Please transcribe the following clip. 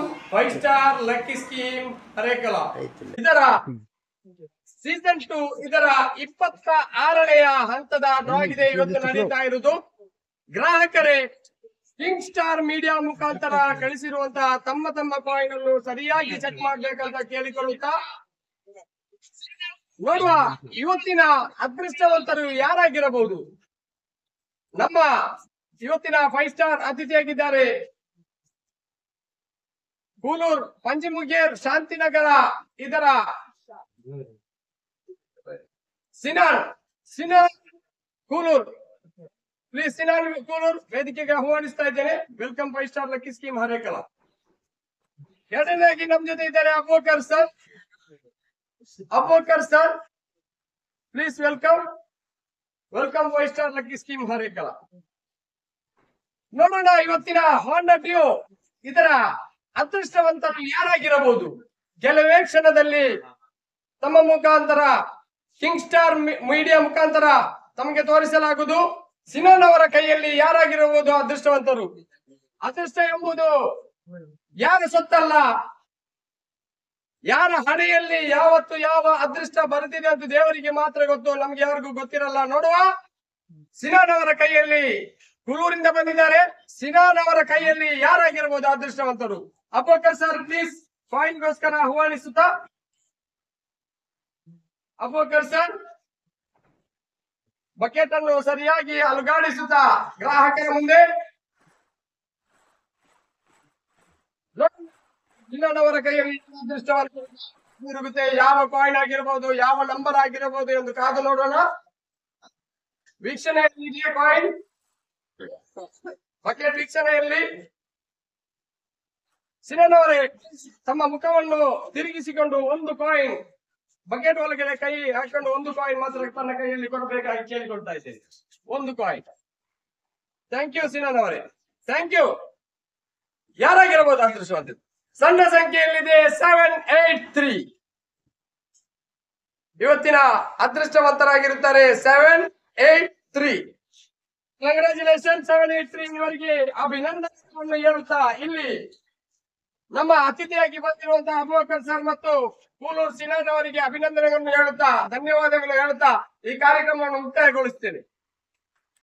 five star lucky scheme Harekala ಇದರ season to ಇದರ ಇಪ್ಪತ್ತ ಆರನೆಯ ಹಂತದ ಡ್ರಾ ಇದೆ ಇವತ್ತು ನಡೀತಾ ಇರುವುದು ಗ್ರಾಹಕರೇ ಕಿಂಗ್ ಸ್ಟಾರ್ ಮೀಡಿಯಾ ಮುಖಾಂತರ ಕಳಿಸಿರುವಂತಹ ತಮ್ಮ ತಮ್ಮ ಕಾಯಿನ್ ಅನ್ನು ಸರಿಯಾಗಿ ಚೆಕ್ ಮಾಡ್ಬೇಕಂತ ಕೇಳಿಕೊಳ್ಳುತ್ತಾ ನೋಡುವ ಇವತ್ತಿನ ಅದೃಷ್ಟವಂತರು ಯಾರಾಗಿರಬಹುದು ನಮ್ಮ ಇವತ್ತಿನ ಫೈವ್ ಸ್ಟಾರ್ ಅತಿಥಿಯಾಗಿದ್ದಾರೆ ಕೂಲೂರ್ ಪಂಜಿಮುಗೇರ್ ಶಾಂತಿನಗರ ಇದರ ಸಿನಾನ್ ಸಿನಾನ್ ಕೂಲೂರ್ ಪ್ಲೀಸ್ ಸಿನಾನ್ ಕೂಲೂರ್ ವೇದಿಕೆಗೆ ಆಹ್ವಾನಿಸ್ತಾ ಇದ್ದೇನೆ welcome five star lucky scheme Harekala ಎರಡನೇದಾಗಿ ನಮ್ ಜೊತೆ ಇದ್ದಾರೆ Abokar sir Abokar sir please welcome welcome five star lucky scheme Harekala ನೋಡೋಣ ಇವತ್ತಿನ ಹೋಂಡಾ ಡ್ಯೂ ಇದರ ಅದೃಷ್ಟವಂತರು ಯಾರಾಗಿರಬಹುದು ಕೆಲವೇ ಕ್ಷಣದಲ್ಲಿ ತಮ್ಮ ಮುಖಾಂತರ ಕಿಂಗ್ ಸ್ಟಾರ್ ಮೀಡಿಯಾ ಮುಖಾಂತರ ತಮಗೆ ತೋರಿಸಲಾಗುವುದು ಸಿನಾನ್ ಅವರ ಕೈಯಲ್ಲಿ ಯಾರಾಗಿರಬಹುದು ಅದೃಷ್ಟವಂತರು ಅದೃಷ್ಟ ಎಂಬುದು ಯಾರ ಸೊತ್ತಲ್ಲ ಯಾರ ಹಣೆಯಲ್ಲಿ ಯಾವತ್ತು ಯಾವ ಅದೃಷ್ಟ ಬರೆದಿದೆ ಅಂತ ದೇವರಿಗೆ ಮಾತ್ರ ಗೊತ್ತು ನಮ್ಗೆ ಯಾರಿಗೂ ಗೊತ್ತಿರಲ್ಲ ನೋಡುವ ಸಿನಾನ್ ಅವರ ಕೈಯಲ್ಲಿ ಕುಳೂರಿಂದ ಬಂದಿದ್ದಾರೆ ಸಿನಾನ್ ಅವರ ಕೈಯಲ್ಲಿ ಯಾರಾಗಿರಬಹುದು ಅದೃಷ್ಟವಂತರು ಅಬೋಕರ್ ಸರ್ ಪ್ಲೀಸ್ ಕಾಯಿನ್ಗೋಸ್ಕರ ಆಹ್ವಾನಿಸುತ್ತಾ ಅಬೋಕರ್ ಸರ್ ಬಕೆಟ್ ಅನ್ನು ಸರಿಯಾಗಿ ಅಲುಗಾಡಿಸುತ್ತಾ ಗ್ರಾಹಕರ ಮುಂದೆ ಅವರ ಕೈಯಲ್ಲಿ ಅದೃಷ್ಟವಂತ ಇರುತ್ತೆ ಯಾವ ಕಾಯಿನ್ ಆಗಿರಬಹುದು ಯಾವ ನಂಬರ್ ಆಗಿರಬಹುದು ಎಂದು ಕಾದು ನೋಡೋಣ ವೀಕ್ಷಣೆಯಲ್ಲಿ ಇದೆಯಾ ಕಾಯಿನ್ ಬಕೆಟ್ ವೀಕ್ಷಣೆಯಲ್ಲಿ ಸಿನನವರೇ ತಮ್ಮ ಮುಖವನ್ನು ತಿರುಗಿಸಿಕೊಂಡು ಒಂದು ಕಾಯಿನ್ ಬಕೆಟ್ ಒಳಗಡೆ ಕೈ ಹಾಕೊಂಡು ಒಂದು ಕಾಯಿನ್ ಮಾತ್ರ ತನ್ನ ಕೈಯಲ್ಲಿ ಕೊಡಬೇಕಾಗಿ ಕೇಳಿಕೊಳ್ತಾ ಇದ್ದೇನೆ ಒಂದು ಕಾಯಿನ್ ಥ್ಯಾಂಕ್ ಯು ಸಿನನ್ ಅವರೇ ಥ್ಯಾಂಕ್ ಯು ಯಾರಾಗಿರಬಹುದು ಅದೃಷ್ಟವಂತ ಸಣ್ಣ ಸಂಖ್ಯೆಯಲ್ಲಿದೆ ಸೆವೆನ್ ಏಟ್ ತ್ರೀ ಇವತ್ತಿನ ಅದೃಷ್ಟವಂತರಾಗಿರುತ್ತಾರೆ seven eight three congratulation seven eight three ಇವರಿಗೆ ಅಭಿನಂದನೆಗಳನ್ನು ಹೇಳುತ್ತಾ ಇಲ್ಲಿ ನಮ್ಮ ಅತಿಥಿಯಾಗಿ ಬಂದಿರುವಂತಹ ಅಬುಬಕರ್ ಸರ್ ಮತ್ತು ಕೂಲೂರು ಸಿನಾನ್ ಅವರಿಗೆ ಅಭಿನಂದನೆಗಳನ್ನು ಹೇಳುತ್ತಾ ಧನ್ಯವಾದಗಳು ಹೇಳುತ್ತಾ ಈ ಕಾರ್ಯಕ್ರಮವನ್ನು ಮುಕ್ತಾಯಗೊಳಿಸ್ತೇನೆ